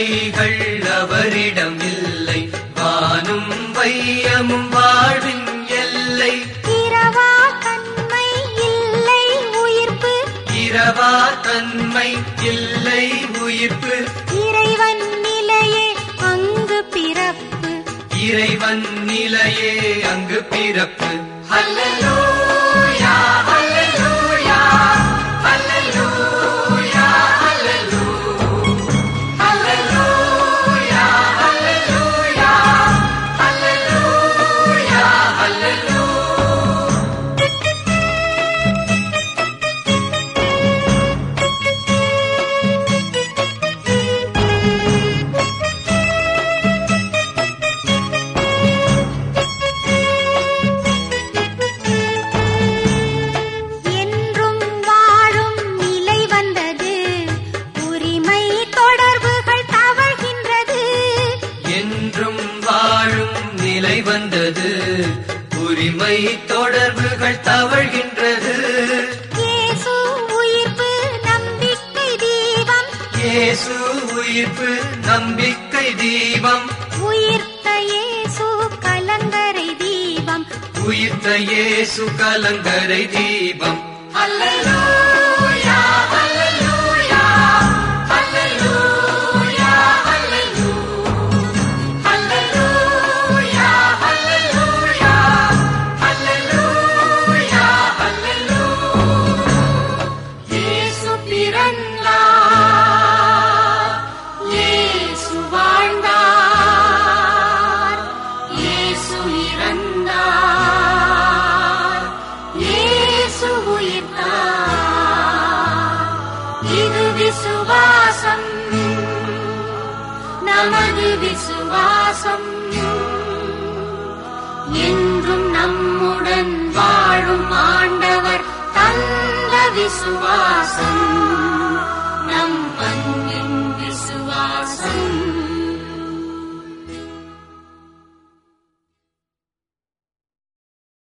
தடைகள் அவரிடம் இல்லை வானும் வையமும் வாழ்வின் எல்லை இரவா தன்மை இல்லை உயிர்ப்பு இரவா தன்மை இல்லை உயிர்ப்பு இறைவன் நிலையே அங்கு பிறப்பு இறைவன் நிலையே அங்கு பிறப்பு ஹல்லேலூயா ஹல்லேலூயா ஹல்லேலூயா ஹல்லேலூயா ஹல்லேலூயா ஹல்லேலூயா ஹல்லேலூயா ஹல்லேலூயா என்றும் வாழும் நிலை வந்தது உரிமை தொடர்புகள் தவழ்கின்றது என்றும் வாழும் நிலை வந்தது உரிமை தொடர்புகள் தவழ்கின்றது இயேசு உயிர்ப்பு நம்பிக்கை தீபம் இயேசு உயிர்ப்பு நம்பிக்கை தீபம் உயிர்த்த இயேசு கலங்கரை தீபம் உயிர்த்த இயேசு கலங்கரை தீபம் ஹல்லேலூயா ஹல்லேலூயா ஹல்லேலூயா ஹல்லேலூயா ஹல்லேலூயா ஹல்லேலூயா ஹல்லேலூயா இயேசு பிறந்தார் இயேசு வாழ்ந்தார் இயேசு இறந்தார் இயேசு உயிர்த்தார் இது விசுவாசம் நமது விசுவாசம் என்றும் நம்முடன் வாழும் ஆண்டவர் தந்த விசுவாசம்